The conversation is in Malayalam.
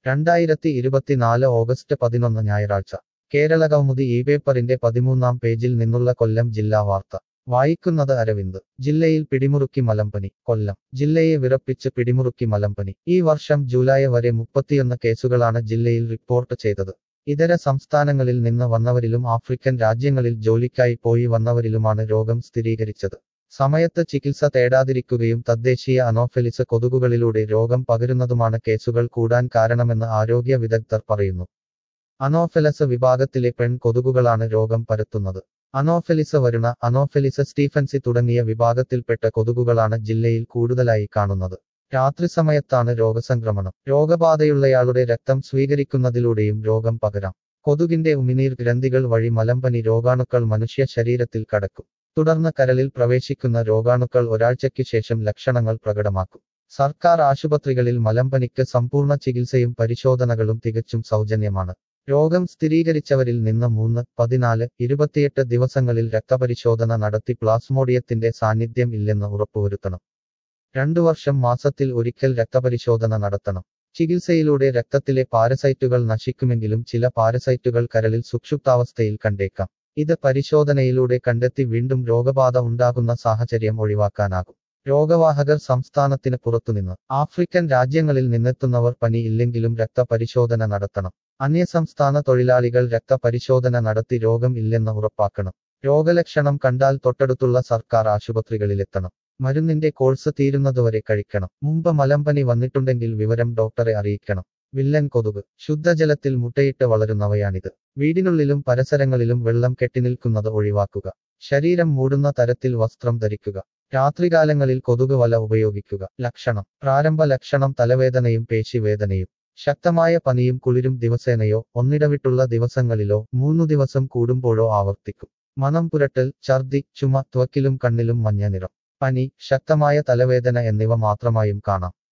രണ്ടായിരത്തി ഇരുപത്തിനാല് ഓഗസ്റ്റ് പതിനൊന്ന് ഞായറാഴ്ച കേരളകൗമുദി ഈ പേപ്പറിന്റെ പതിമൂന്നാം പേജിൽ നിന്നുള്ള കൊല്ലം ജില്ലാ വാർത്ത വായിക്കുന്നത് അരവിന്ദ് ജില്ലയിൽ പിടിമുറുക്കി മലമ്പനി കൊല്ലം ജില്ലയെ വിറപ്പിച്ച് പിടിമുറുക്കി മലമ്പനി ഈ വർഷം ജൂലൈ വരെ മുപ്പത്തിയൊന്ന് കേസുകളാണ് ജില്ലയിൽ റിപ്പോർട്ട് ചെയ്തത് ഇതര സംസ്ഥാനങ്ങളിൽ നിന്ന് വന്നവരിലും ആഫ്രിക്കൻ രാജ്യങ്ങളിൽ ജോലിക്കായി പോയി വന്നവരിലുമാണ് രോഗം സ്ഥിരീകരിച്ചത് സമയത്ത് ചികിത്സ തേടാതിരിക്കുകയും തദ്ദേശീയ അനോഫെലിസ് കൊതുകുകളിലൂടെ രോഗം പകരുന്നതുമാണ് കേസുകൾ കൂടാൻ കാരണമെന്ന് ആരോഗ്യ വിദഗ്ധർ പറയുന്നു അനോഫെലസ് വിഭാഗത്തിലെ പെൺ കൊതുകുകളാണ് രോഗം പരത്തുന്നത് അനോഫെലിസ് വരുണ അനോഫെലിസ് സ്റ്റീഫൻസി തുടങ്ങിയ വിഭാഗത്തിൽപ്പെട്ട കൊതുകുകളാണ് ജില്ലയിൽ കൂടുതലായി കാണുന്നത് രാത്രി സമയത്താണ് രോഗസംക്രമണം രോഗബാധയുള്ളയാളുടെ രക്തം സ്വീകരിക്കുന്നതിലൂടെയും രോഗം പകരാം കൊതുകിന്റെ ഉമിനീർ ഗ്രന്ഥികൾ വഴി മലമ്പനി രോഗാണുക്കൾ മനുഷ്യ ശരീരത്തിൽ കടക്കും തുടർന്ന് കരളിൽ പ്രവേശിക്കുന്ന രോഗാണുക്കൾ ഒരാഴ്ചയ്ക്ക് ശേഷം ലക്ഷണങ്ങൾ പ്രകടമാക്കും സർക്കാർ ആശുപത്രികളിൽ മലമ്പനിക്ക് സമ്പൂർണ്ണ ചികിത്സയും പരിശോധനകളും തികച്ചും സൗജന്യമാണ് രോഗം സ്ഥിരീകരിച്ചവരിൽ നിന്ന് മൂന്ന് പതിനാല് ഇരുപത്തിയെട്ട് ദിവസങ്ങളിൽ രക്തപരിശോധന നടത്തി പ്ലാസ്മോഡിയത്തിന്റെ സാന്നിധ്യം ഇല്ലെന്ന് ഉറപ്പുവരുത്തണം രണ്ടു വർഷം മാസത്തിൽ ഒരിക്കൽ രക്തപരിശോധന നടത്തണം ചികിത്സയിലൂടെ രക്തത്തിലെ പാരസൈറ്റുകൾ നശിക്കുമെങ്കിലും ചില പാരസൈറ്റുകൾ കരളിൽ സുക്ഷുപ്താവസ്ഥയിൽ കണ്ടേക്കാം ഇത് പരിശോധനയിലൂടെ കണ്ടെത്തി വീണ്ടും രോഗബാധ ഉണ്ടാകുന്ന സാഹചര്യം ഒഴിവാക്കാനാകും രോഗവാഹകർ സംസ്ഥാനത്തിന് പുറത്തുനിന്ന് ആഫ്രിക്കൻ രാജ്യങ്ങളിൽ നിന്നെത്തുന്നവർ പനി ഇല്ലെങ്കിലും രക്തപരിശോധന നടത്തണം അന്യസംസ്ഥാന തൊഴിലാളികൾ രക്തപരിശോധന നടത്തി രോഗം ഇല്ലെന്ന് ഉറപ്പാക്കണം രോഗലക്ഷണം കണ്ടാൽ തൊട്ടടുത്തുള്ള സർക്കാർ ആശുപത്രികളിലെത്തണം മരുന്നിന്റെ കോഴ്സ് തീരുന്നതുവരെ കഴിക്കണം മുമ്പ് മലമ്പനി വന്നിട്ടുണ്ടെങ്കിൽ വിവരം ഡോക്ടറെ അറിയിക്കണം വില്ലൻ കൊതുക് ശുദ്ധജലത്തിൽ മുട്ടയിട്ട് വളരുന്നവയാണിത് വീടിനുള്ളിലും പരിസരങ്ങളിലും വെള്ളം കെട്ടിനിൽക്കുന്നത് ഒഴിവാക്കുക ശരീരം മൂടുന്ന തരത്തിൽ വസ്ത്രം ധരിക്കുക രാത്രികാലങ്ങളിൽ കൊതുക് വല ഉപയോഗിക്കുക ലക്ഷണം പ്രാരംഭ ലക്ഷണം തലവേദനയും പേശിവേദനയും ശക്തമായ പനിയും കുളിരും ദിവസേനയോ ഒന്നിടവിട്ടുള്ള ദിവസങ്ങളിലോ മൂന്നു ദിവസം കൂടുമ്പോഴോ ആവർത്തിക്കും മണം പുരട്ടൽ ഛർദി ചുമ ത്വക്കിലും കണ്ണിലും മഞ്ഞ നിറം പനി ശക്തമായ തലവേദന എന്നിവ മാത്രമായും കാണാം